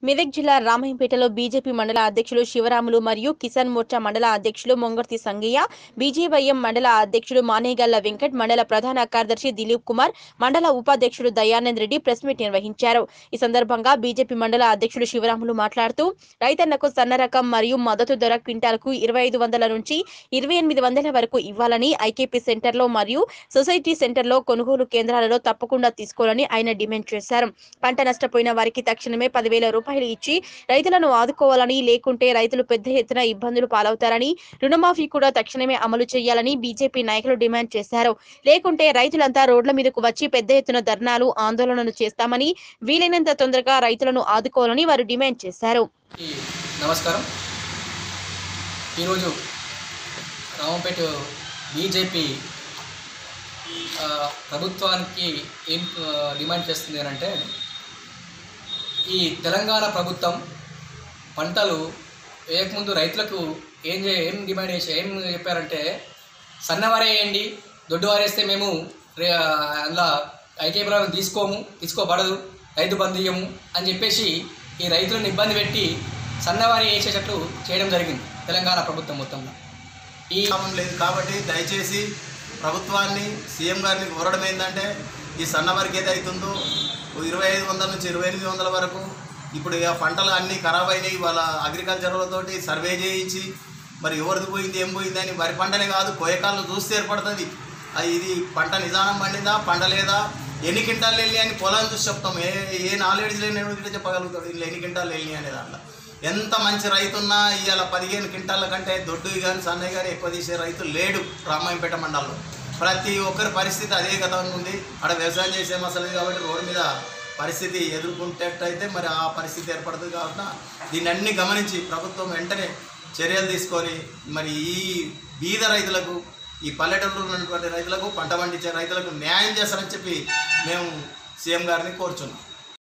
మెదక్ జిల్లా రామాయంపేటలో బీజేపీ మండల అధ్యక్షులు శివరాములు మరియు కిసాన్ మోర్చా మండల అధ్యక్షులు మొంగర్తి సంగయ్య బీజేవైఎం మండల అధ్యక్షుడు మానేగల్ల వెంకట్ మండల ప్రధాన కార్యదర్శి దిలీప్ కుమార్ మండల ఉపాధ్యక్షుడు దయానంద్ రెడ్డి ప్రెస్ మీట్ నిర్వహించారు ఈ సందర్భంగా బీజేపీ మండల అధ్యక్షుడు శివరాములు మాట్లాడుతూ రైతన్నకు సన్న రకం మరియు మద్దతు ధర క్వింటాలకు ఇరవై ఐదు వందల నుంచి ఇరవై ఎనిమిది వందల వరకు ఇవ్వాలని ఐకేపీ సెంటర్లో మరియు సొసైటీ సెంటర్లో కొనుగోలు కేంద్రాలలో తప్పకుండా తీసుకోవాలని ఆయన డిమాండ్ చేశారు పంట నష్టపోయిన వారికి తక్షణమే పదివేల రూపాయలు ఇచ్చి రైతులను ఆదుకోవాలని లేకుంటే రైతులు పెద్ద ఎత్తున ఇబ్బందులు పాలవుతారని రుణమాఫీ కూడా తక్షణమే అమలు చేయాలని బీజేపీ నాయకులు డిమాండ్ చేశారు లేకుంటే రైతులంతా రోడ్ల మీదకు వచ్చి పెద్ద ఎత్తున ధర్నాలు ఆందోళనలు చేస్తామని వీలైనంత తొందరగా రైతులను ఆదుకోవాలని వారు డిమాండ్ చేశారు ఈ నమస్కారం ఈరోజు రామంపేట బీజేపీ ఆ, ప్రభుత్వానికి ఏం ఆ, డిమాండ్ చేస్తుంది అని అంటే ఈ తెలంగాణ ప్రభుత్వం పంటలు వేయకముందు రైతులకు ఏం చే ఏం డిమాండ్ చేసి ఏం చెప్పారంటే సన్నవారే వేయండి దొడ్డువారేస్తే మేము రే అందులో ఐకేపురం తీసుకోము తీసుకోబడదు రైతు బంధు ఇయ్యము అని చెప్పేసి ఈ రైతులను ఇబ్బంది పెట్టి సన్నవారి వేసేటట్లు చేయడం జరిగింది తెలంగాణ ప్రభుత్వం మొత్తంలో ఈ లాభం లేదు కాబట్టి దయచేసి ప్రభుత్వాన్ని సీఎం గారిని కోరడం ఏంటంటే ఈ సన్న వరకు ఏదైతుందో ఓ ఇరవై ఐదు వందల నుంచి ఇరవై ఎనిమిది వందల వరకు ఇప్పుడు ఇక పంటలు అన్నీ ఖరాబ్ అయినాయి వాళ్ళ అగ్రికల్చర్లతోటి సర్వే చేయించి మరి ఎవరిది పోయింది ఏం పోయింది అని వరి పంటనే కాదు కోయకాలను చూస్తే ఏర్పడుతుంది అది ఇది పంట నిదానం పండిందా పంట లేదా ఎన్ని కింటాలు వెళ్ళి అని పొలం చూసి చెప్తాం ఏ ఏ నాలెడ్జ్ లేని వాడికి చెప్పగలుగుతాడు వీళ్ళు ఎన్ని కింటాలు వెళ్ళి అనే దాంట్లో ఎంత మంచి రైతున్నా ఇవాళ పదిహేను క్వింటాల కంటే దొడ్డు కానీ సన్నయ్య కానీ ఎక్కువ తీసే రైతు లేడు రామాయంపేట మండలంలో ప్రతి ఒక్కరి పరిస్థితి అదే గతంగా ఉంది అక్కడ వ్యవసాయం చేసే మసలేదు కాబట్టి రోడ్డు మీద పరిస్థితి ఎదుర్కొంటట్టయితే మరి ఆ పరిస్థితి ఏర్పడుతుంది కాబట్టి దీన్ని అన్ని గమనించి ప్రభుత్వం వెంటనే చర్యలు తీసుకొని మరి ఈ బీద రైతులకు ఈ పల్లెటూరులో ఉన్నటువంటి రైతులకు పంట పండించే రైతులకు న్యాయం చేస్తారని చెప్పి మేము సీఎం గారిని కోరుచున్నాం